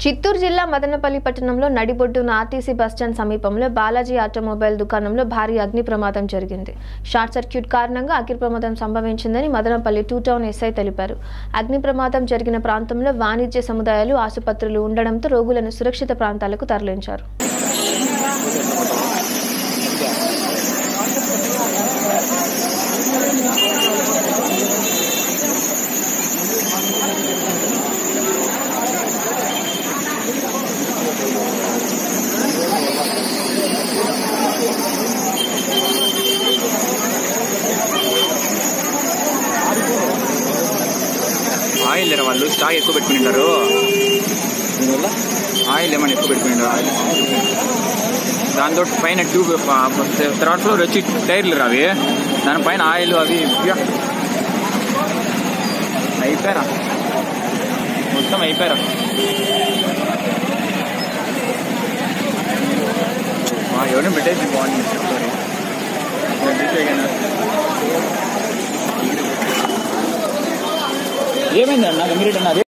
చిత్తూరు జిల్లా మదనపల్లి పట్టణంలో నడిబొడ్డున ఆర్టీసీ బస్టాండ్ సమీపంలో బాలాజీ ఆటోమొబైల్ దుకాణంలో భారీ అగ్ని ప్రమాదం జరిగింది షార్ట్ సర్క్యూట్ కారణంగా అగ్ని ప్రమాదం సంభవించిందని మదనపల్లి టూ టౌన్ ఎస్ఐ తెలిపారు అగ్ని ప్రమాదం జరిగిన ప్రాంతంలో వాణిజ్య సముదాయాలు ఆసుపత్రులు ఉండడంతో రోగులను సురక్షిత ప్రాంతాలకు తరలించారు ఆయిల్ లేరా వాళ్ళు స్టాక్ ఎక్కువ పెట్టుకుంటారు ఆయిల్ ఏమైనా ఎక్కువ పెట్టుకుంటారు ఆయిల్ దాంతో పైన ట్యూబ్ థర్డ్ ఫ్లోర్ వచ్చి టైర్లు రావి దానిపైన ఆయిల్ అవి ప్యా. అయిపోయారా మొత్తం అయిపోయారా ఎవరిని పెట్టేసి బాగుంది ఏమైంది అన్న గంగిరెడ్డి అన్నది